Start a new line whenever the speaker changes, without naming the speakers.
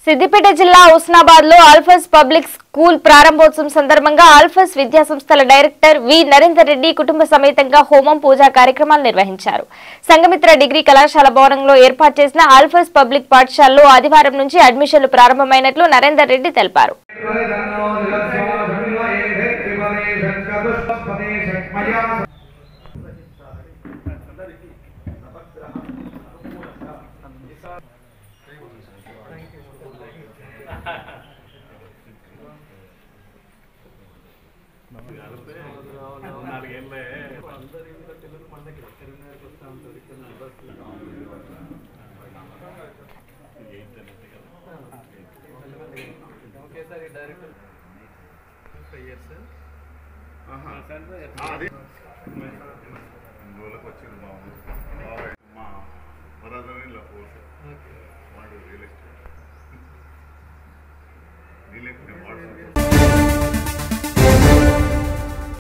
సిద్దిపేట జిల్లా హుస్నాబాద్ లో ఆల్ఫస్ public school ప్రారంభోత్సవం సందర్భంగా ఆల్ఫస్ విద్యా సంస్థల డైరెక్టర్ వి నరేందర్ రెడ్డి కుటుంబ సమేతంగా హోమం పూజా కార్యక్రమాలు నిర్వహించారు సంగమిత్ర డిగ్రీ కళాశాల భవనంలో ఏర్పాటు చేసిన ఆల్ఫస్ పబ్లిక్ పాఠశాలలో ఆదివారం నుంచి అడ్మిషన్లు ప్రారంభమైనట్లు నరేందర్ రెడ్డి తెలిపారు
ఇందులోకి వచ్చింది బాగుంది మా బ్రదర్ ఇలా పోతే వాడు రియల్ ఎస్టేట్ వీళ్ళకి నేను వాట్సాప్